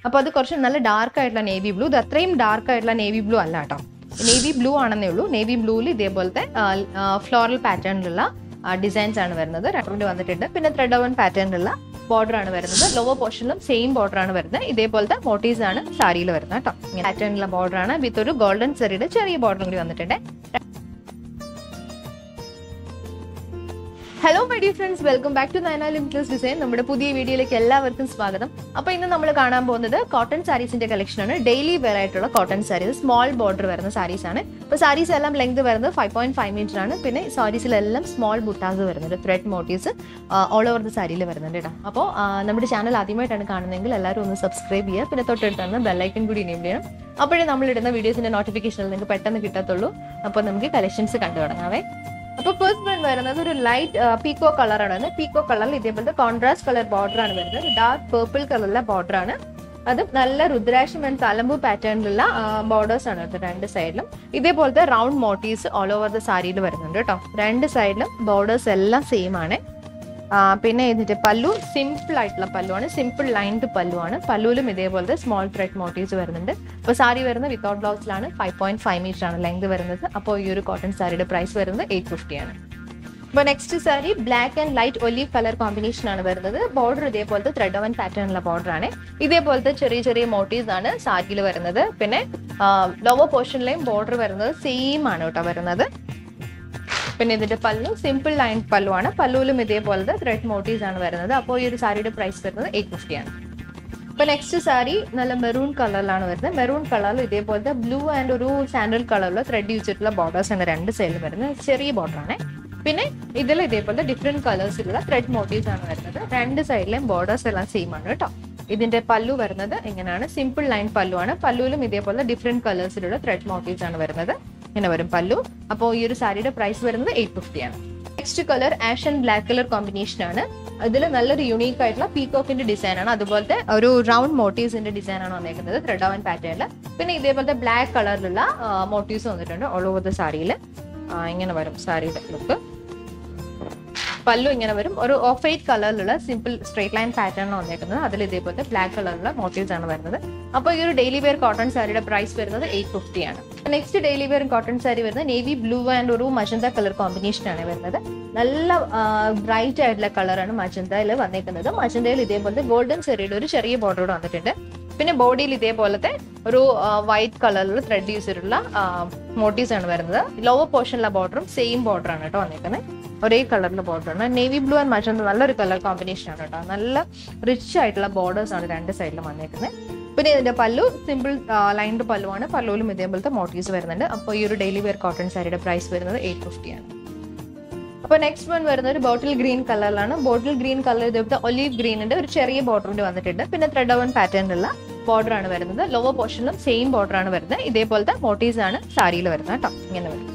അപ്പോൾ അത് കുറച്ച് നല്ല ഡാർക്ക് ആയിട്ടുള്ള നേവി ബ്ലൂ ഇത് അത്രയും ഡാർക്ക് ആയിട്ടുള്ള നേവി ബ്ലൂ അല്ല കേട്ടോ നേവി ബ്ലൂ ആണെന്നേ ഉള്ളൂ നേവി ബ്ലൂവിൽ ഇതേപോലത്തെ ഫ്ലോറൽ പാറ്റേണിലുള്ള ഡിസൈൻസ് ആണ് വരുന്നത് രണ്ട് വന്നിട്ടുണ്ട് പിന്നെ ത്രെഡ് ഓവൻ പാറ്റേണിലുള്ള ബോർഡർ ആണ് വരുന്നത് ലോവർ പോർഷനിലും സെയിം ബോർഡർ ആണ് വരുന്നത് ഇതേപോലത്തെ മോട്ടീവ്സ് ആണ് സാരിയിൽ വരുന്നത് കേട്ടോ ഇങ്ങനെ പാറ്റേണിലുള്ള ബോർഡർ ആണ് വിത്ത് ഒരു ഗോൾഡൻ സെറിയുടെ ചെറിയ ബോർഡർ കൂടി വന്നിട്ടുണ്ട് hello my dear friends welcome back to Nayana limitless design നമ്മുടെ പുതിയ വീഡിയോയിലേക്ക് എല്ലാവർക്കും സ്വാഗതം അപ്പോൾ ഇന്ന് നമ്മൾ കാണാൻ പോകുന്നത് കോട്ടൺ സാരീസിന്റെ കളക്ഷൻ ആണ് ഡെയിലി വെയർ ആയിട്ടുള്ള കോട്ടൺ സാരീസ് സ്മോൾ ബോർഡർ വരുന്ന സാരീസ് ആണ് അപ്പോൾ സാരീസ് എല്ലാം ലെങ്ത് വരുന്നത് ഫൈവ് പോയിന്റ് ഫൈവ് മീറ്റർ ആണ് പിന്നെ സാരീസിലെല്ലാം സ്മോൾ ബുട്ടാസ് വരുന്നുണ്ട് thread motifs all over the സാരിയിൽ വരുന്നുണ്ട് കേട്ടോ അപ്പോൾ നമ്മുടെ ചാനൽ ആദ്യമായിട്ടാണ് കാണുന്നതെങ്കിൽ എല്ലാവരും ഒന്ന് സബ്സ്ക്രൈബ് ചെയ്യുക പിന്നെ തൊട്ടടുത്താണ് ബെല്ലൈക്കൺ കൂടി എനേബിൾ ചെയ്യണം അപ്പോഴേ നമ്മൾ ഇടുന്ന വീഡിയോസിന്റെ നോട്ടിഫിക്കേഷൻ നിങ്ങൾക്ക് പെട്ടെന്ന് കിട്ടത്തുള്ളൂ അപ്പോൾ നമുക്ക് കളക്ഷൻസ് കണ്ടു തുടങ്ങാവേ അപ്പൊ ഫസ്റ്റ് വൺ വരുന്നത് ഒരു ലൈറ്റ് പീക്കോ കളറാണ് വരുന്നത് പീക്കോ കളറിൽ ഇതേപോലത്തെ കോൺട്രാസ്റ്റ് കളർ ബോർഡർ ആണ് വരുന്നത് ഡാർക്ക് പേർപ്പിൾ കളറിലെ ബോർഡർ ആണ് അത് നല്ല രുദ്രാക്ഷം ആൻഡ് തലമ്പു പാറ്റേണിലുള്ള ബോർഡേഴ്സ് ആണ് വരുന്നത് രണ്ട് സൈഡിലും ഇതേപോലത്തെ round motifs all over the സാരിയിൽ വരുന്നുണ്ട് കേട്ടോ രണ്ട് സൈഡിലും ബോർഡേഴ്സ് എല്ലാം സെയിം ആണ് ആ, പിന്നെ ഇതിന്റെ പല്ലു സിമ്പിൾ ആയിട്ടുള്ള പല്ലുവാണ് സിമ്പിൾ ലൈൻഡ് പല്ലുവാണ് പല്ലുവിലും ഇതേപോലത്തെ സ്മോൾ ത്രെഡ് മോട്ടീവ്സ് വരുന്നുണ്ട് അപ്പോൾ സാരി വരുന്നത് വിത്തൗട്ട് ബ്ലൗസിലാണ് ഫൈവ് പോയിന്റ് ഫൈവ് മീറ്റർ ആണ് ലെങ്ത് വരുന്നത് അപ്പോൾ ഈ ഒരു കോട്ടൺ സാരിയുടെ പ്രൈസ് വരുന്നത് എയ്റ്റ് ഫിഫ്റ്റി ആണ് അപ്പോൾ next sari black and light olive colour combination ആണ് വരുന്നത് ബോർഡർ ഇതേപോലത്തെ ത്രെഡ് ഓവൻ പാറ്റേണുള്ള ബോർഡർ ആണ് ഇതേപോലത്തെ ചെറിയ ചെറിയ മോട്ടീവ്സ് ആണ് സാരിയിൽ വരുന്നത് പിന്നെ ലോവർ പോർഷനിലെയും ബോർഡർ വരുന്നത് സെയിം ആണ് കേട്ടോ വരുന്നത് പിന്നെ ഇതിന്റെ പല്ലു സിമ്പിൾ ലൈൻ പല്ലു ആണ് പല്ലുവിലും ഇതേപോലത്തെ ത്രെഡ് മോട്ടീവ്സ് ആണ് വരുന്നത് അപ്പോൾ ഈ ഒരു സാരിയുടെ പ്രൈസ് വരുന്നത് എയ്റ്റ് ഫിഫ്റ്റി ആണ് ഇപ്പൊ നെക്സ്റ്റ് സാരി നല്ല മെറൂൺ കളറിലാണ് വരുന്നത് മെറൂൺ കളറിൽ ഇതേപോലത്തെ ബ്ലൂ ആൻഡ് ഒരു സാൻഡൽ കളറിൽ ത്രെഡ് യൂസിട്ടുള്ള ബോർഡേഴ്സ് ആണ് രണ്ട് സൈഡിൽ വരുന്നത് ചെറിയ ബോർഡർ ആണ് പിന്നെ ഇതിൽ ഇതേപോലത്തെ ഡിഫറെന്റ് കളേഴ്സിലുള്ള ത്രെഡ് മോട്ടീവ്സ് ആണ് വരുന്നത് രണ്ട് സൈഡിലെയും ബോർഡേഴ്സ് എല്ലാം സെയിം ആണ് കേട്ടോ ഇതിന്റെ പല്ലു വരുന്നത് ഇങ്ങനെയാണ് സിമ്പിൾ ലൈൻ പല്ലു ആണ് പല്ലുവിലും ഇതേപോലെ ഡിഫറെന്റ് കളേഴ്സിലുള്ള ത്രെഡ് മോട്ടീവ്സ് ആണ് വരുന്നത് ഇങ്ങനെ വരും പല്ലു അപ്പോൾ ഈ ഒരു സാരിയുടെ പ്രൈസ് വരുന്നത് എയ്റ്റ് ഫിഫ്റ്റി ആണ് next colour ash and black colour combination ആണ് ഇതിൽ നല്ലൊരു യുണീക്ക് ആയിട്ടുള്ള പീകോക്കിന്റെ ഡിസൈൻ ആണ് അതുപോലത്തെ ഒരു റൗണ്ട് മോട്ടീവ്സിന്റെ ഡിസൈൻ ആണ് വന്നേക്കുന്നത് ത്രെഡ് ഓവൻ പാറ്റേണിൽ പിന്നെ ഇതേപോലത്തെ ബ്ലാക്ക് കളറിലുള്ള മോട്ടീവ്സ് വന്നിട്ടുണ്ട് ഓൾ ഓവർ ദ സാരിയിൽ ഇങ്ങനെ വരും സാരിയുടെ ലുക്ക് പല്ലു ഇങ്ങനെ വരും ഒരു ഓഫ് വൈറ്റ് കളറിലുള്ള സിമ്പിൾ സ്ട്രേറ്റ് ലൈൻ പാറ്റേൺ വന്നേക്കുന്നത് അതിൽ ഇതേപോലത്തെ ബ്ലാക്ക് കളറിലുള്ള മോട്ടീവ്സ് ആണ് വരുന്നത് അപ്പോൾ ഈ ഒരു ഡെയിലി വെയർ കോട്ടൺ സാരിയുടെ പ്രൈസ് വരുന്നത് എയ്റ്റ് ഫിഫ്റ്റി ആണ് next daily wear cotton sari വരുന്നത് നേവി ബ്ലൂ ആൻഡ് ഒരു മജന്ത കളർ കോമ്പിനേഷൻ ആണ് വരുന്നത് നല്ല ബ്രൈറ്റ് ആയിട്ടുള്ള കളറാണ് മജന്തയിൽ വന്നേക്കുന്നത് മജന്തയിൽ ഇതേപോലത്തെ ഗോൾഡൻ സെറിയുടെ ഒരു ചെറിയ ബോർഡർ വന്നിട്ടുണ്ട് പിന്നെ ബോഡിയിൽ ഇതേപോലത്തെ ഒരു വൈറ്റ് കളറിൽ ത്രെഡ് യൂസ് ചെയ്തിട്ടുള്ള മോട്ടീവ്സ് ആണ് വരുന്നത് ലോവർ പോർഷനിലെ ബോർഡറും സെയിം ബോർഡർ ആണ് കേട്ടോ വന്നേക്കുന്നത് ഒരേ കളറിലെ ബോർഡർ ആണ് നേവി ബ്ലൂ ആൻഡ് മജന്ത നല്ലൊരു കളർ കോമ്പിനേഷൻ ആണ് കേട്ടോ നല്ല റിച്ച് ആയിട്ടുള്ള ബോർഡേഴ്സ് ആണ് രണ്ട് സൈഡിലും വന്നേക്കുന്നത് പിന്നെ ഇതിന്റെ പല്ലു സിമ്പിൾ ലൈൻഡ് പല്ലുവാണ് പല്ലുവിലും ഇതേപോലത്തെ മോട്ടീവ്സ് വരുന്നുണ്ട് അപ്പോൾ ഈ ഒരു ഡെയിലി വെയർ കോട്ടൺ സാരിയുടെ പ്രൈസ് വരുന്നത് എയ്റ്റ് ഫിഫ്റ്റി ആണ് അപ്പോൾ നെക്സ്റ്റ് വൺ വരുന്നത് ഒരു ബോട്ടിൽ ഗ്രീൻ കളറിലാണ് ബോട്ടിൽ ഗ്രീൻ കളർ ഇതേപോലത്തെ ഒലീവ് ഗ്രീനിന്റെ ഒരു ചെറിയ ബോർഡറിന്റെ വന്നിട്ടുണ്ട് പിന്നെ ത്രെഡ് ഓവൻ പാറ്റേണിലുള്ള ബോർഡർ ആണ് വരുന്നത് ലോവർ പോർഷനിലും സെയിം ബോർഡർ ആണ് വരുന്നത് ഇതേപോലത്തെ മോട്ടീവ്സ് ആണ് സാരിയിൽ വരുന്നത് കേട്ടോ ഇങ്ങനെ വരും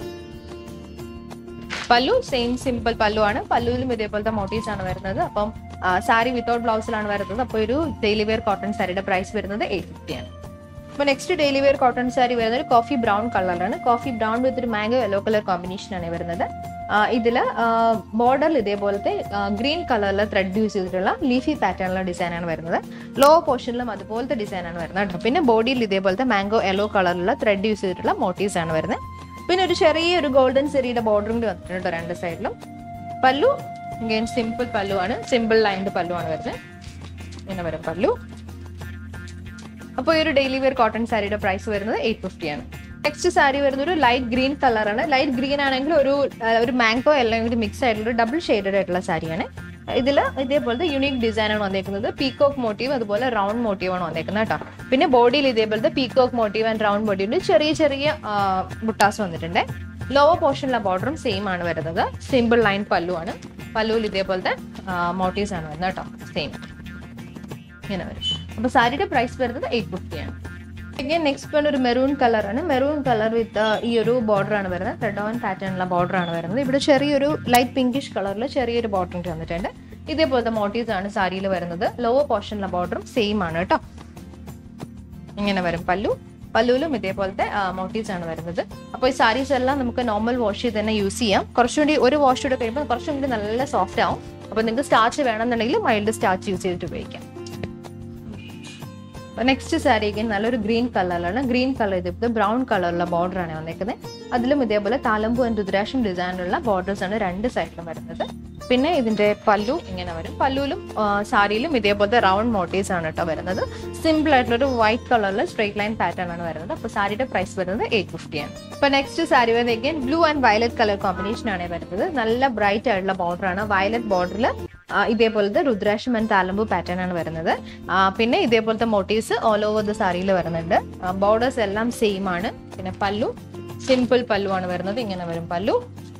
പല്ലു സെയിം സിമ്പിൾ പല്ലു ആണ് പല്ലുവിലും ഇതേപോലത്തെ മോട്ടീവ്സ് ആണ് വരുന്നത് അപ്പം സാരി വിത്തൗട്ട് ബ്ലൗസിലാണ് വരുന്നത് അപ്പോൾ ഒരു ഡെയിലി വെയർ കോട്ടൺ സാരിയുടെ പ്രൈസ് വരുന്നത് എയ്റ്റ് ഫിഫ്റ്റി ആണ് അപ്പോൾ next daily wear cotton sari വരുന്നത് ഒരു കോഫി ബ്രൗൺ കളറാണ് കോഫി ബ്രൗൺ വിത്ത് ഒരു മാംഗോ യെല്ലോ കളർ കോമ്പിനേഷൻ ആണ് വരുന്നത് ഇതിൽ ബോർഡറിൽ ഇതേപോലത്തെ ഗ്രീൻ കളറിൽ ത്രെഡ് യൂസ് ചെയ്തിട്ടുള്ള ലീഫി പാറ്റേണിലുള്ള ഡിസൈൻ ആണ് വരുന്നത് ലോ പോർഷനിലും അതുപോലത്തെ ഡിസൈൻ ആണ് വരുന്നത് കേട്ടോ പിന്നെ ബോഡിയിൽ ഇതേപോലത്തെ മാംഗോ യെല്ലോ കളറിലുള്ള ത്രെഡ് യൂസ് ചെയ്തിട്ടുള്ള മോട്ടീവ്സ് ആണ് വരുന്നത് പിന്നെ ഒരു ചെറിയ ഒരു ഗോൾഡൻ സെറിയുടെ ബോർഡറും കൂടി വന്നിട്ടുണ്ട് കേട്ടോ രണ്ട് സൈഡിലും പല്ലു അഗൈൻ സിമ്പിൾ പല്ലു ആണ് സിമ്പിൾ ലൈൻഡ് പല്ലു ആണ് വരുന്നത് ഇങ്ങനെ വരും പല്ലു അപ്പോൾ ഈ ഒരു ഡെയിലി വെയർ കോട്ടൺ സാരിയുടെ പ്രൈസ് വരുന്നത് എയ്റ്റ് ഫിഫ്റ്റി ആണ് നെക്സ്റ്റ് സാരി വരുന്നത് ഒരു ലൈറ്റ് ഗ്രീൻ കളറാണ് ലൈറ്റ് ഗ്രീൻ ആണെങ്കിൽ ഒരു ആ, ഒരു മാംഗോ എല്ലാം കൂടി മിക്സ് ആയിട്ടുള്ള ഡബിൾ ഷെയ്ഡഡ് ആയിട്ടുള്ള സാരിയാണ് ഇതിൽ ഇതേപോലത്തെ യുണീക് ഡിസൈൻ ആണ് വന്നേക്കുന്നത് പീകോക്ക് മോട്ടീവ് അതുപോലെ റൗണ്ട് മോട്ടീവ് ആണ് വന്നേക്കുന്നത് കേട്ടോ പിന്നെ ബോഡിയിൽ ഇതേപോലത്തെ പീകോക്ക് മോട്ടീവ് ആൻഡ് റൗണ്ട് മോട്ടീവിന്റെ ചെറിയ ചെറിയ ആ, ബുട്ടാസ് വന്നിട്ടുണ്ട് ലോവർ പോർഷനിലെ ബോർഡറും സെയിം ആണ് വരുന്നത് സിമ്പിൾ ലൈൻ പല്ലു ആണ് പല്ലുവിൽ ഇതേപോലത്തെ മോട്ടീവ്സ് ആണ് വരുന്നത് കേട്ടോ സെയിം ഇങ്ങനെ വരും അപ്പൊ സാരിയുടെ പ്രൈസ് വരുന്നത് എയ്റ്റ് ഫിഫ്റ്റി ആണ് അഗൈൻ നെക്സ്റ്റ് വൺ ഒരു മെറൂൺ കളറാണ് മെറൂൺ കളർ വിത്ത് ഈ ഒരു ബോർഡർ ആണ് വരുന്നത് റെഡ് ഓൺ പാറ്റേണുള്ള ബോർഡർ ആണ് വരുന്നത് ഇവിടെ ചെറിയൊരു ലൈറ്റ് പിങ്കിഷ് കളറിൽ ചെറിയൊരു ബോർഡർ വന്നിട്ടുണ്ട് ഇതേപോലത്തെ മോട്ടീവ്സ് ആണ് സാരിയിൽ വരുന്നത് ലോവർ പോർഷനിലെ ബോർഡറും സെയിം ആണ് കേട്ടോ ഇങ്ങനെ വരും പല്ലു പല്ലുവിലും ഇതേപോലത്തെ മോട്ടീവ്സ് ആണ് വരുന്നത് അപ്പോൾ ഈ സാരീസ് എല്ലാം നമുക്ക് നോർമൽ വാഷ് ചെയ്ത് തന്നെ യൂസ് ചെയ്യാം കുറച്ചുകൂടി ഒരു വാഷ് കൂടെ കഴിയുമ്പോൾ കുറച്ചും കൂടി നല്ല സോഫ്റ്റ് ആവും അപ്പോൾ നിങ്ങൾക്ക് സ്റ്റാർച്ച് വേണമെന്നുണ്ടെങ്കിൽ മൈൽഡ് സ്റ്റാർച്ച് യൂസ് ചെയ്തിട്ട് ഉപയോഗിക്കാം നെക്സ്റ്റ് സാരിക്ക് നല്ലൊരു ഗ്രീൻ കളറിലാണ് ഗ്രീൻ കളർ ഇതിപ്പോൾ ബ്രൗൺ കളറുള്ള ബോർഡറാണ് വന്നേക്കുന്നത് അതിലും ഇതേപോലെ താലമ്പു ആൻഡ് രുദ്രാക്ഷം ഡിസൈനുള്ള ബോർഡേഴ്സ് ആണ് രണ്ട് സൈഡിലും വരുന്നത് പിന്നെ ഇതിന്റെ പല്ലു ഇങ്ങനെ വരും പല്ലുവിലും ആ, സാരിയിലും ഇതേപോലത്തെ റൗണ്ട് മോട്ടീവ്സ് ആണ് കേട്ടോ വരുന്നത് സിമ്പിൾ ആയിട്ടുള്ള ഒരു വൈറ്റ് കളറിൽ സ്ട്രേറ്റ് ലൈൻ പാറ്റേൺ ആണ് വരുന്നത് അപ്പോൾ സാരിയുടെ പ്രൈസ് വരുന്നത് എയ്റ്റ് ഫിഫ്റ്റി ആണ് ഇപ്പൊ നെക്സ്റ്റ് സാരി വരുന്നത് blue and violet colour combination ആണ് വരുന്നത് നല്ല ബ്രൈറ്റ് ആയിട്ടുള്ള ബോർഡർ ആണ് വയലറ്റ് ബോർഡറിൽ ഇതേപോലത്തെ രുദ്രാക്ഷം ആൻഡ് താലമ്പു പാറ്റേൺ ആണ് വരുന്നത് ആ, പിന്നെ ഇതേപോലത്തെ മോട്ടീവ്സ് ഓൾ ഓവർ ദ സാരിയിൽ വരുന്നുണ്ട് ബോർഡേഴ്സ് എല്ലാം സെയിം ആണ് പിന്നെ പല്ലു സിമ്പിൾ പല്ലു ആണ് വരുന്നത് ഇങ്ങനെ വരും പല്ലു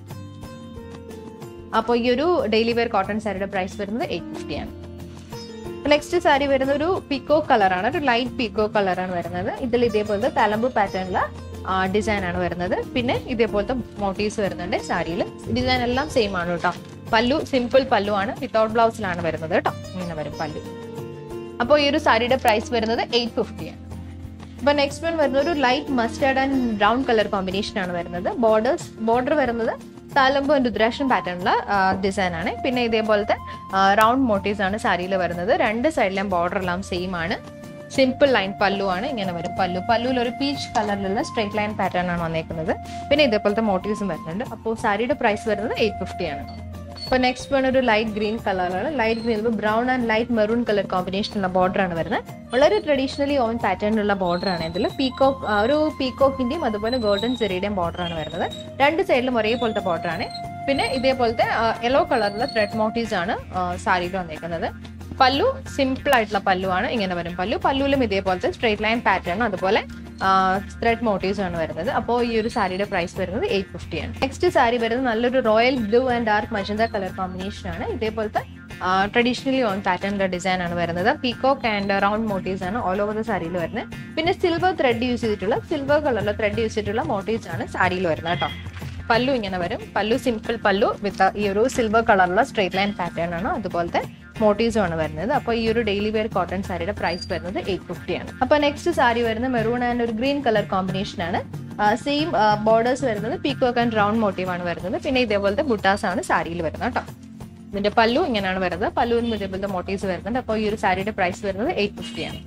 അപ്പോൾ ഈ ഒരു ഡെയിലി വെയർ കോട്ടൺ സാരിയുടെ പ്രൈസ് വരുന്നത് എയ്റ്റ് ഫിഫ്റ്റി ആണ് നെക്സ്റ്റ് സാരി വരുന്ന ഒരു പിക്കോ കളറാണ് ഒരു ലൈറ്റ് പിക്കോ കളറാണ് വരുന്നത് ഇതിൽ ഇതേപോലത്തെ തലമ്പ് പാറ്റേണിലെ ഡിസൈൻ ആണ് വരുന്നത് പിന്നെ ഇതേപോലത്തെ മോട്ടീവ്സ് വരുന്നുണ്ട് സാരിയിൽ ഡിസൈൻ എല്ലാം സെയിം ആണ് കേട്ടോ പല്ലു സിമ്പിൾ പല്ലു ആണ് വിത്തൗട്ട് ബ്ലൗസിലാണ് വരുന്നത് കേട്ടോ ഇങ്ങനെ വരും പല്ലു അപ്പോൾ ഈ ഒരു സാരിയുടെ പ്രൈസ് വരുന്നത് എയ്റ്റ് ഫിഫ്റ്റി ആണ് അപ്പൊ നെക്സ്റ്റ് വൺ വരുന്നത് ഒരു light mustard and brown colour combination ആണ് വരുന്നത് ബോർഡേഴ്സ് ബോർഡർ വരുന്നത് താലമ്പ് രുദ്രാക്ഷൻ പാറ്റേണിലുള്ള ഡിസൈൻ ആണ് പിന്നെ ഇതേപോലത്തെ റൗണ്ട് മോട്ടീവ്സ് ആണ് സാരിയിൽ വരുന്നത് രണ്ട് സൈഡിലെയും ബോർഡർ എല്ലാം സെയിം ആണ് സിമ്പിൾ ലൈൻ പല്ലു ആണ് ഇങ്ങനെ വരും പല്ലു പല്ലുവിൽ ഒരു പീച്ച് കളറിലുള്ള സ്ട്രേറ്റ് ലൈൻ പാറ്റേൺ ആണ് വന്നേക്കുന്നത് പിന്നെ ഇതേപോലത്തെ മോട്ടീവ്സും വരുന്നുണ്ട് അപ്പോൾ സാരിയുടെ പ്രൈസ് വരുന്നത് എയ്റ്റ് ഫിഫ്റ്റി ആണ് അപ്പോൾ നെക്സ്റ്റ് വൺ ഒരു ലൈറ്റ് ഗ്രീൻ കളറാണ് light green brown and light maroon colour കോമ്പിനേഷനുള്ള ബോർഡർ ആണ് വരുന്നത് വളരെ ട്രഡീഷണലി ഓൺ പാറ്റേണിലുള്ള ബോർഡർ ആണ് ഇതിൽ പീകോക്ക് ഒരു പീകോക്കിന്റെയും അതുപോലെ ഗോൾഡൻ ചെറിയുടെയും ബോർഡർ ആണ് വരുന്നത് രണ്ട് സൈഡിലും ഒരേപോലത്തെ ബോർഡർ ആണ് പിന്നെ ഇതേപോലത്തെ യെല്ലോ കളറിലുള്ള ത്രെഡ് മോട്ടീവ്സ് ആണ് സാരിയിൽ വന്നേക്കുന്നത് പല്ലു സിമ്പിൾ ആയിട്ടുള്ള പല്ലു ആണ് ഇങ്ങനെ വരും പല്ലു പല്ലുവിലും ഇതേപോലത്തെ സ്ട്രേറ്റ് ലൈൻ പാറ്റേൺ അതുപോലെ ത്രെഡ് മോട്ടീവ്സ് ആണ് വരുന്നത് അപ്പോൾ ഈ ഒരു സാരിയുടെ പ്രൈസ് വരുന്നത് എയ്റ്റ് ഫിഫ്റ്റി ആണ് നെക്സ്റ്റ് സാരി വരുന്നത് നല്ലൊരു royal blue and dark magenta colour combination ആണ് ഇതേപോലത്തെ ട്രഡീഷണലി ഓൺ പാറ്റേണിന്റെ ഡിസൈൻ ആണ് വരുന്നത് പീകോക്ക് ആൻഡ് റൗണ്ട് മോട്ടീവ്സ് ആണ് ഓൾ ഓവർ ദ സാരിയിൽ വരുന്നത് പിന്നെ സിൽവർ ത്രെഡ് യൂസ് ചെയ്തിട്ടുള്ള സിൽവർ കളറിലെ ത്രെഡ് യൂസ് ചെയ്തിട്ടുള്ള മോട്ടീവ്സ് ആണ് സാരിയിൽ വരുന്നത് കേട്ടോ പല്ലു ഇങ്ങനെ വരും പല്ലു സിമ്പിൾ പല്ലു വിത്ത് ഈ ഒരു സിൽവർ കളറിലുള്ള സ്ട്രേറ്റ് ലൈൻ പാറ്റേൺ ആണ് അതുപോലത്തെ മോട്ടീവ്സും ആണ് വരുന്നത് അപ്പോൾ ഈ ഒരു ഡെയിലി വെയർ കോട്ടൺ സാരിയുടെ പ്രൈസ് വരുന്നത് എയ്റ്റ് ഫിഫ്റ്റി ആണ് അപ്പോൾ നെക്സ്റ്റ് സാരി വരുന്നത് മെറൂൺ ആൻഡ് ഒരു ഗ്രീൻ കളർ കോമ്പിനേഷൻ ആണ് സെയിം ബോർഡേഴ്സ് വരുന്നത് പീക്കോക്ക് ആൻഡ് റൗണ്ട് മോട്ടീവ് ആണ് വരുന്നത് പിന്നെ ഇതേപോലത്തെ ബുട്ടാസ് ആണ് സാരിയിൽ വരുന്നത് കേട്ടോ ഇതിന്റെ പല്ലു ഇങ്ങനെയാണ് വരുന്നത് പല്ലുവിനും ഇതേപോലത്തെ മോട്ടീവ്സ് വരുന്നുണ്ട് അപ്പോൾ ഈ ഒരു സാരിയുടെ പ്രൈസ് വരുന്നത് എയ്റ്റ് ഫിഫ്റ്റി ആണ്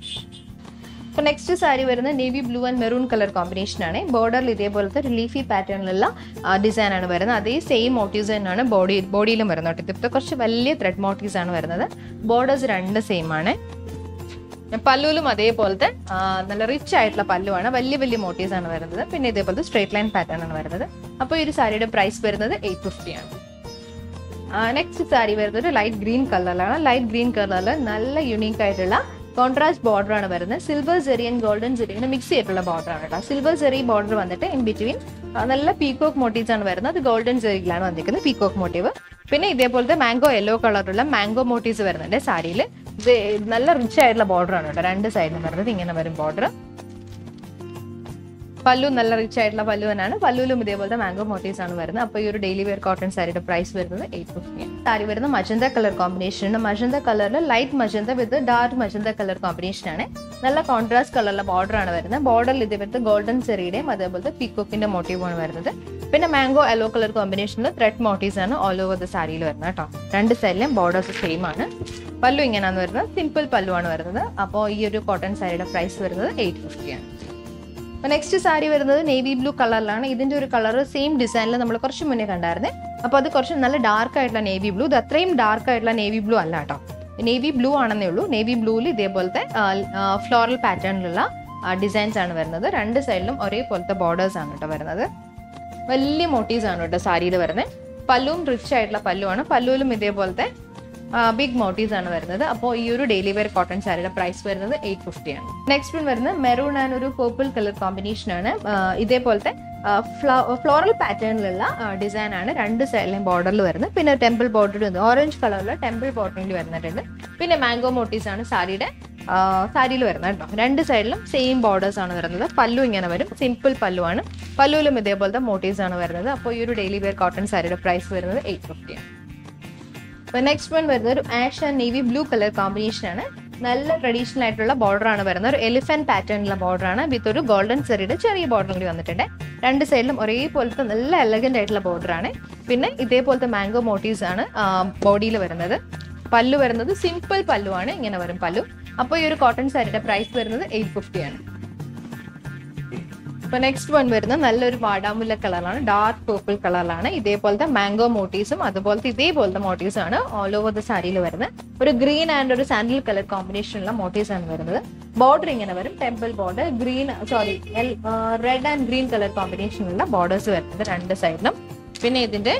അപ്പോൾ നെക്സ്റ്റ് സാരി വരുന്നത് navy blue and maroon colour combination ആണ് ബോർഡറിൽ ഇതേപോലത്തെ ഒരു ലീഫി പാറ്റേണിലുള്ള ഡിസൈൻ ആണ് വരുന്നത് അതേ സെയിം മോട്ടീവ്സ് തന്നെയാണ് ബോഡി ബോഡിയിലും വരുന്നത് കേട്ടോ ഇതിപ്പോൾ കുറച്ച് വലിയ ത്രെഡ് മോട്ടീവ്സ് ആണ് വരുന്നത് ബോർഡേഴ്സ് രണ്ട് സെയിം ആണ് പല്ലുവിലും അതേപോലത്തെ ആ, നല്ല റിച്ച് ആയിട്ടുള്ള പല്ലുവാണ് വലിയ വലിയ മോട്ടീവ്സ് ആണ് വരുന്നത് പിന്നെ ഇതേപോലത്തെ സ്ട്രേറ്റ് ലൈൻ പാറ്റേൺ ആണ് വരുന്നത് അപ്പോൾ ഈ ഒരു സാരിയുടെ പ്രൈസ് വരുന്നത് എയ്റ്റ് ഫിഫ്റ്റി ആണ് നെക്സ്റ്റ് സാരി വരുന്നത് ലൈറ്റ് ഗ്രീൻ കളറിലാണ് ലൈറ്റ് ഗ്രീൻ കളറിൽ നല്ല യുണീക്ക് ആയിട്ടുള്ള കോൺട്രാസ്റ്റ് ബോർഡർ ആണ് വരുന്നത് silver zari and golden zari ഇങ്ങനെ മിക്സ് ചെയ്തിട്ടുള്ള ബോർഡർ ആണ് കേട്ടോ സിൽവർ ജെറി ബോർഡർ വന്നിട്ട് ഇൻ ബിറ്റ്വീൻ നല്ല പീകോക്ക് മോട്ടീവ്സ് ആണ് വരുന്നത് അത് ഗോൾഡൻ ജെറിയിലാണ് വന്നിരിക്കുന്നത് പീകോക്ക് മോട്ടീവ് പിന്നെ ഇതേപോലത്തെ മാംഗോ യെല്ലോ കളറുള്ള മാംഗോ മോട്ടീവ്സ് വരുന്നുണ്ട് സാരിയിൽ ഇത് നല്ല റിച്ച് ആയിട്ടുള്ള ബോർഡർ ആണ് കേട്ടോ രണ്ട് സൈഡിലും വരുന്നത് ഇങ്ങനെ വരും ബോർഡർ പല്ലു നല്ല റിച്ച് ആയിട്ടുള്ള പല്ലു തന്നെയാണ് പല്ലുവിലും ഇതേപോലത്തെ മാംഗോ മോട്ടീവ്സ് ആണ് വരുന്നത് അപ്പോൾ ഈ ഒരു ഡെയിലി വെയർ കോട്ടൺ സാരിയുടെ പ്രൈസ് വരുന്നത് എയ്റ്റ് ഫിഫ്റ്റി സാരി വരുന്നത് മജന്ത കളർ കോമ്പിനേഷൻ ആണ് മജന്ത കളറിൽ light magenta with dark magenta colour combination ആണ് നല്ല കോൺട്രാസ്റ്റ് കളറിലെ ബോർഡർ ആണ് വരുന്നത് ബോർഡറിൽ ഇതേപോലത്തെ ഗോൾഡൻ ചെറിയുടെയും അതേപോലത്തെ പീക്കോക്കിന്റെ മോട്ടീവ് ആണ് വരുന്നത് പിന്നെ മാംഗോ യെല്ലോ കളർ കോമ്പിനേഷനിൽ ത്രെഡ് മോട്ടീവ്സ് ആണ് ഓൾ ഓവർ ദ സാരിയിൽ വരുന്നത് കേട്ടോ രണ്ട് സൈഡിലും ബോർഡേഴ്സ് സെയിം ആണ് പല്ലു ഇങ്ങനെയാണ് വരുന്നത് സിമ്പിൾ പല്ലു ആണ് വരുന്നത് അപ്പോൾ ഈ ഒരു കോട്ടൺ സാരിയുടെ പ്രൈസ് വരുന്നത് എയ്റ്റ് ഫിഫ്റ്റി ആണ് നെക്സ്റ്റ് സാരി വരുന്നത് നേവി ബ്ലൂ കളറിലാണ് ഇതിന്റെ ഒരു കളർ സെയിം ഡിസൈനിൽ നമ്മൾ കുറച്ച് മുന്നേ കണ്ടായിരുന്നേ അപ്പോൾ അത് കുറച്ച് നല്ല ഡാർക്ക് ആയിട്ടുള്ള നേവി ബ്ലൂ ഇത് അത്രയും ഡാർക്ക് ആയിട്ടുള്ള നേവി ബ്ലൂ അല്ല കേട്ടോ നേവി ബ്ലൂ ആണെന്നേ ഉള്ളൂ നേവി ബ്ലൂവിൽ ഇതേപോലത്തെ ഫ്ലോറൽ പാറ്റേണിലുള്ള ഡിസൈൻസ് ആണ് വരുന്നത് രണ്ട് സൈഡിലും ഒരേപോലത്തെ ബോർഡേഴ്സ് ആണ് കേട്ടോ വരുന്നത് വലിയ മോട്ടീവ്സ് ആണ് കേട്ടോ സാരിയിൽ വരുന്നത് പല്ലുവും റിച്ച് ആയിട്ടുള്ള പല്ലുവാണ് പല്ലുവിലും ഇതേപോലത്തെ ബിഗ് മോട്ടീവ്സ് ആണ് വരുന്നത് അപ്പോൾ ഈ ഒരു ഡെയിലി വെയർ കോട്ടൺ സാരിയുടെ പ്രൈസ് വരുന്നത് എയ്റ്റ് ഫിഫ്റ്റി ആണ് നെക്സ്റ്റ് വൺ വരുന്നത് മെറൂൺ ആൻഡ് ഒരു പേർപ്പിൾ കളർ കോമ്പിനേഷൻ ആണ് ആ, ഇതേപോലത്തെ ഫ്ലോറൽ പാറ്റേണിലുള്ള ഡിസൈൻ ആണ് രണ്ട് സൈഡിലെയും ബോർഡറിൽ വരുന്നത് പിന്നെ ടെമ്പിൾ ബോർഡർ ഓറഞ്ച് കളറിലുള്ള ടെമ്പിൾ ബോർഡറിൽ വരുന്നുണ്ട് പിന്നെ മാംഗോ മോട്ടീവ്സ് ആണ് സാരിയുടെ സാരിയിൽ വരുന്നത് കേട്ടോ രണ്ട് സൈഡിലും സെയിം ബോർഡേഴ്സ് ആണ് വരുന്നത് പല്ലു ഇങ്ങനെ വരും സിമ്പിൾ പല്ലു ആണ് പല്ലുവിലും ഇതേപോലത്തെ മോട്ടീവ്സ് ആണ് വരുന്നത് അപ്പോൾ ഈ ഒരു ഡെയിലി വെയർ കോട്ടൺ സാരിയുടെ പ്രൈസ് വരുന്നത് എയ്റ്റ് ഫിഫ്റ്റി ആണ് അപ്പോൾ നെക്സ്റ്റ് വൺ വരുന്നത് ഒരു ash and navy blue colour combination ആണ് നല്ല ട്രഡീഷണൽ ആയിട്ടുള്ള ബോർഡർ ആണ് വരുന്നത് ഒരു എലിഫന്റ് പാറ്റേണിലുള്ള ബോർഡർ ആണ് വിത്ത് ഒരു ഗോൾഡൻ ചെറിയുടെ ചെറിയ ബോർഡർ കൂടി വന്നിട്ടുണ്ട് രണ്ട് സൈഡിലും ഒരേപോലത്തെ നല്ല എലഗന്റ് ആയിട്ടുള്ള ബോർഡർ ആണ് പിന്നെ ഇതേപോലത്തെ മാംഗോ മോട്ടീവ്സ് ആണ് ബോഡിയിൽ വരുന്നത് പല്ലു വരുന്നത് സിമ്പിൾ പല്ലു ആണ് ഇങ്ങനെ വരും പല്ലു അപ്പോൾ ഈ ഒരു കോട്ടൺ സാരിയുടെ പ്രൈസ് വരുന്നത് എയ്റ്റ് ഫിഫ്റ്റി ആണ് ഇപ്പൊ നെക്സ്റ്റ് വൺ വരുന്നത് നല്ലൊരു വാടാമുല്ല കളറാണ് ഡാർക്ക് പേർപ്പിൾ കളറിലാണ് ഇതേപോലത്തെ മാംഗോ മോട്ടീവ്സും അതുപോലത്തെ ഇതേപോലത്തെ മോട്ടീവ്സ് ആണ് ഓൾ ഓവർ ദ സാരിയിൽ വരുന്നത് ഒരു ഗ്രീൻ ആൻഡ് ഒരു സാൻഡിൽ കളർ കോമ്പിനേഷനുള്ള മോട്ടീവ്സ് ആണ് വരുന്നത് ബോർഡർ ഇങ്ങനെ വരും temple border green sorry red and green colour കോമ്പിനേഷനുള്ള ബോർഡേഴ്സ് വരുന്നത് രണ്ട് സൈഡിലും പിന്നെ ഇതിന്റെ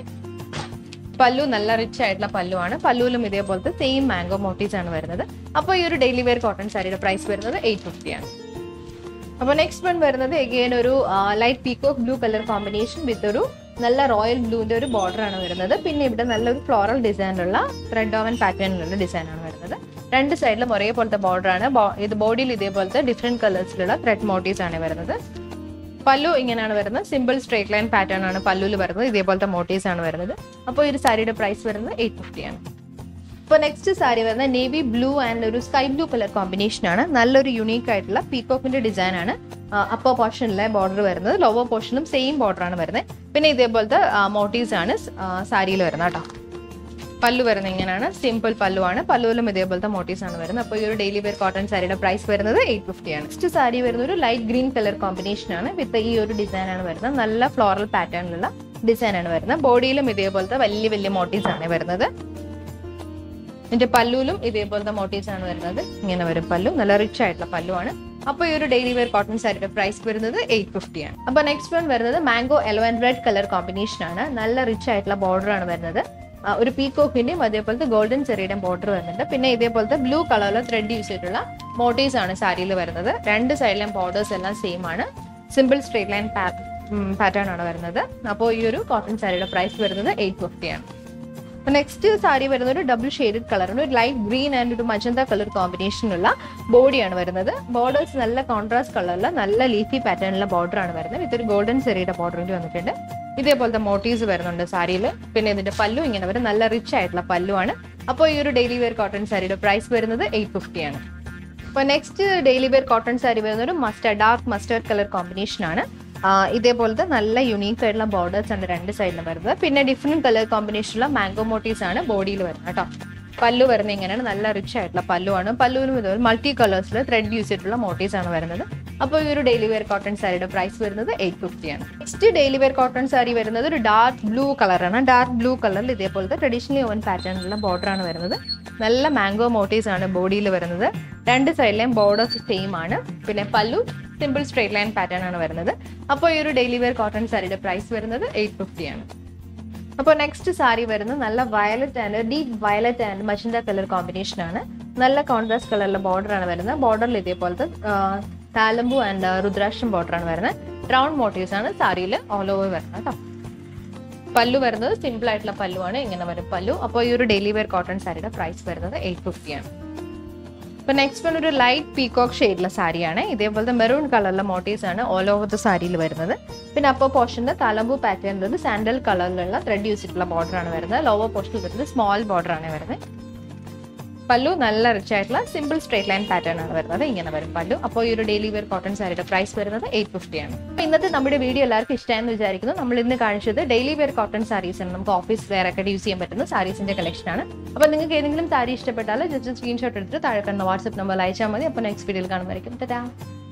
പല്ലു നല്ല റിച്ച് ആയിട്ടുള്ള പല്ലുവാണ് പല്ലുവിലും ഇതേപോലത്തെ സെയിം മാംഗോ മോട്ടീവ്സ് ആണ് വരുന്നത് അപ്പോൾ ഈ ഒരു ഡെയിലി വെയർ കോട്ടൺ സാരിയുടെ പ്രൈസ് വരുന്നത് എയ്റ്റ് ഫിഫ്റ്റി ആണ് അപ്പോൾ നെക്സ്റ്റ് വൺ വരുന്നത് എഗെയിൻ ഒരു light peacock blue colour combination with ഒരു നല്ല റോയൽ ബ്ലൂവിന്റെ ഒരു ബോർഡർ ആണ് വരുന്നത് പിന്നെ ഇവിടെ നല്ലൊരു ഫ്ലോറൽ ഡിസൈനിലുള്ള ത്രെഡ് ഓവൻ പാറ്റേണിലുള്ള ഡിസൈൻ ആണ് വരുന്നത് രണ്ട് സൈഡിലും ഒരേപോലത്തെ ബോർഡർ ആണ് ബോ- ഇത് ബോഡിയിൽ ഇതേപോലത്തെ ഡിഫറെന്റ് കളേഴ്സിലുള്ള ത്രെഡ് മോട്ടീവ്സ് ആണ് വരുന്നത് പല്ലു ഇങ്ങനെയാണ് വരുന്നത് സിമ്പിൾ സ്ട്രേറ്റ് ലൈൻ പാറ്റേൺ ആണ് പല്ലുവിൽ വരുന്നത് ഇതേപോലത്തെ മോട്ടീവ്സ് ആണ് വരുന്നത് അപ്പോൾ ഈ ഒരു സാരിയുടെ പ്രൈസ് വരുന്നത് എയ്റ്റ് ഫിഫ്റ്റി ആണ് ഇപ്പോൾ നെക്സ്റ്റ് സാരി വരുന്നത് നേവി ബ്ലൂ ആൻഡ് ഒരു സ്കൈ ബ്ലൂ കളർ കോമ്പിനേഷൻ ആണ് നല്ലൊരു യുണീക്ക് ആയിട്ടുള്ള പീകോക്കിന്റെ ഡിസൈൻ ആണ് അപ്പർ പോർഷനിലെ ബോർഡർ വരുന്നത് ലോവർ പോർഷനും സെയിം ബോർഡർ ആണ് വരുന്നത് പിന്നെ ഇതേപോലത്തെ മോട്ടീവ്സ് ആണ് സാരിയിൽ വരുന്നത് കേട്ടോ പല്ലു വരുന്നത് ഇങ്ങനെയാണ് സിമ്പിൾ പല്ലു ആണ് പല്ലുവിലും ഇതേപോലത്തെ മോട്ടീവ്സ് ആണ് വരുന്നത് അപ്പോൾ ഈ ഒരു ഡെയിലി വെയർ കോട്ടൺ സാരിയുടെ പ്രൈസ് വരുന്നത് എയ്റ്റ് ഫിഫ്റ്റി ആണ് നെക്സ്റ്റ് സാരി വരുന്നത് ഒരു ലൈറ്റ് ഗ്രീൻ കളർ കോമ്പിനേഷൻ ആണ് വിത്ത് ഈ ഒരു ഡിസൈൻ ആണ് വരുന്നത് നല്ല ഫ്ലോറൽ പാറ്റേണിലുള്ള ഡിസൈൻ ആണ് വരുന്നത് ബോഡിയിലും ഇതേപോലത്തെ വലിയ വലിയ മോട്ടീവ്സ് ആണ് വരുന്നത് ഇതിന്റെ പല്ലുവിലും ഇതേപോലത്തെ മോട്ടീവ്സ് ആണ് വരുന്നത് ഇങ്ങനെ വരും പല്ലു നല്ല റിച്ച് ആയിട്ടുള്ള പല്ലുവാണ് അപ്പോൾ ഈ ഒരു ഡെയിലി വെയർ കോട്ടൺ സാരിയുടെ പ്രൈസ് വരുന്നത് എയ്റ്റ് ഫിഫ്റ്റി ആണ് അപ്പോൾ നെക്സ്റ്റ് വൺ വരുന്നത് mango yellow and red colour combination ആണ് നല്ല റിച്ച് ആയിട്ടുള്ള ബോർഡർ ആണ് വരുന്നത് ആ, ഒരു പീകോക്കിന്റെയും അതേപോലത്തെ ഗോൾഡൻ ചെറിയുടെയും ബോർഡർ വരുന്നുണ്ട് പിന്നെ ഇതേപോലത്തെ ബ്ലൂ കളറിൽ ത്രെഡ് യൂസ് ചെയ്തിട്ടുള്ള മോട്ടീവ്സ് ആണ് സാരിയിൽ വരുന്നത് രണ്ട് സൈഡിലെയും ബോർഡേഴ്സ് എല്ലാം സെയിം ആണ് സിമ്പിൾ സ്ട്രേറ്റ് ലൈൻ പാറ്റേൺ ആണ് വരുന്നത് അപ്പോൾ ഈ ഒരു കോട്ടൺ സാരിയുടെ പ്രൈസ് വരുന്നത് എയ്റ്റ് ഫിഫ്റ്റി ആണ് നെക്സ്റ്റ് സാരി വരുന്നത് ഒരു ഡബിൾ ഷെയ്ഡഡ് കളറാണ് ഒരു ലൈറ്റ് ഗ്രീൻ ആൻഡ് ഒരു മജന്ത കളർ കോമ്പിനേഷനുള്ള ബോഡിയാണ് വരുന്നത് ബോർഡേഴ്സ് നല്ല കോൺട്രാസ്റ്റ് കളറിൽ നല്ല ലീഫി പാറ്റേണിലുള്ള ബോർഡർ ആണ് വരുന്നത് വിത്ത് ഒരു ഗോൾഡൻ സെറിയുടെ ബോർഡർ കൂടി വന്നിട്ടുണ്ട് ഇതേപോലത്തെ മോട്ടീവ്സ് വരുന്നുണ്ട് സാരിയിൽ പിന്നെ ഇതിന്റെ പല്ലു ഇങ്ങനെ വരും നല്ല റിച്ച് ആയിട്ടുള്ള പല്ലുവാണ് അപ്പോൾ ഈ ഒരു ഡെയിലി വെയർ കോട്ടൺ സാരിയുടെ പ്രൈസ് വരുന്നത് എയ്റ്റ് ഫിഫ്റ്റി ആണ് അപ്പോൾ next daily wear cotton sari വരുന്നത് ഒരു mustard dark mustard colour combination ആണ് ആ, ഇതേപോലത്തെ നല്ല യുണീക്ക് ആയിട്ടുള്ള ബോർഡേഴ്സ് ആണ് രണ്ട് സൈഡിലും വരുന്നത് പിന്നെ ഡിഫറെന്റ് കളർ കോമ്പിനേഷനുള്ള മാംഗോ മോട്ടീവ്സ് ആണ് ബോഡിയിൽ വരുന്നത് കേട്ടോ പല്ലു വരുന്നത് ഇങ്ങനെയാണ് നല്ല റിച്ച് ആയിട്ടുള്ള പല്ലുവാണ് പല്ലുവിനും ഇതുപോലെ മൾട്ടി കളേഴ്സിൽ ത്രെഡ് യൂസ് ചെയ്തിട്ടുള്ള മോട്ടീവ്സ് ആണ് വരുന്നത് അപ്പോൾ ഈ ഒരു ഡെയിലി വെയർ കോട്ടൺ സാരിയുടെ പ്രൈസ് വരുന്നത് എയ്റ്റ് ഫിഫ്റ്റി ആണ് next daily wear cotton sari വരുന്നത് ഒരു ഡാർക്ക് ബ്ലൂ കളറാണ് ഡാർക്ക് ബ്ലൂ കളറിൽ ഇതേപോലത്തെ ട്രഡീഷണലി ഓവൻ പാറ്റേണിലുള്ള ബോർഡർ ആണ് വരുന്നത് നല്ല മാംഗോ മോട്ടീവ്സ് ആണ് ബോഡിയിൽ വരുന്നത് രണ്ട് സൈഡിലെയും ബോർഡേഴ്സ് സെയിം ആണ് പിന്നെ പല്ലു സിമ്പിൾ സ്ട്രേറ്റ് ലൈൻ പാറ്റേൺ ആണ് വരുന്നത് അപ്പോൾ ഈ ഒരു ഡെയിലി വെയർ കോട്ടൺ സാരിയുടെ പ്രൈസ് വരുന്നത് എയ്റ്റ് ഫിഫ്റ്റി ആണ് അപ്പോൾ നെക്സ്റ്റ് സാരി വരുന്നത് നല്ല violet and deep violet and magenta colour combination ആണ് നല്ല കോൺട്രാസ്റ്റ് കളറിലെ ബോർഡർ ആണ് വരുന്നത് ബോർഡറിൽ ഇതേപോലത്തെ താലമ്പു ആൻഡ് രുദ്രാക്ഷം ബോർഡർ ആണ് വരുന്നത് റൗണ്ട് മോട്ടീവ്സ് ആണ് സാരിയിൽ ഓൾ ഓവർ വരുന്നത് കേട്ടോ പല്ലു വരുന്നത് സിമ്പിൾ ആയിട്ടുള്ള പല്ലുവാണ് ഇങ്ങനെ വരും പല്ലു അപ്പോൾ ഈ ഒരു ഡെയിലി വെയർ കോട്ടൺ സാരിയുടെ പ്രൈസ് വരുന്നത് എയ്റ്റ് ഫിഫ്റ്റി ആണ് ഇപ്പൊ നെക്സ്റ്റ് വൺ ഒരു ലൈറ്റ് പീകോക്ക് ഷെയ്ഡിലുള്ള സാരിയാണ് ഇതേപോലത്തെ മെറൂൺ കളറിലെ മോട്ടീവ്സ് ആണ് ഓൾ ഓവർ ദ സാരിയിൽ വരുന്നത് പിന്നെ അപ്പർ പോർഷന്റെ തലമ്പു പാറ്റേണിലുള്ള സാൻഡൽ കളറിലുള്ള ത്രെഡ് യൂസ് ചെയ്തിട്ടുള്ള ബോർഡർ ആണ് വരുന്നത് ലോവർ പോർഷനിൽ വരുന്നത് സ്മോൾ ബോർഡർ ആണ് വരുന്നത് പല്ലു നല്ല റിച്ച് ആയിട്ടുള്ള സിമ്പിൾ സ്ട്രേറ്റ് ലൈൻ പാറ്റേൺ ആണ് വരുന്നത് ഇങ്ങനെ വരും പല്ലു അപ്പോൾ ഈ ഒരു ഡെയിലി വെയർ കോട്ടൺ സാരിയുടെ പ്രൈസ് വരുന്നത് എയ്റ്റ് ഫിഫ്റ്റി ആണ് അപ്പോൾ ഇന്നത്തെ നമ്മുടെ വീഡിയോ എല്ലാവർക്കും ഇഷ്ടമായെന്ന് വിചാരിക്കുന്നു നമ്മൾ ഇന്ന് കാണിച്ചത് ഡെയിലി വെയർ കോട്ടൺ സാരീസ് ആണ് നമുക്ക് ഓഫീസ് വെയർ ഒക്കെ യൂസ് ചെയ്യാൻ പറ്റുന്ന സാരീസിന്റെ കളക്ഷൻ ആണ് അപ്പോൾ നിങ്ങൾക്ക് ഏതെങ്കിലും സാരി ഇഷ്ടപ്പെട്ടാൽ ജസ്റ്റ് സ്ക്രീൻഷോട്ട് എടുത്തിട്ട് താഴെ കണ്ട വാട്സ്ആപ്പ് നമ്പറിൽ അയച്ചാൽ മതി അപ്പോൾ നെക്സ്റ്റ് വീഡിയോയിൽ കാണുമായിരിക്കും ടാ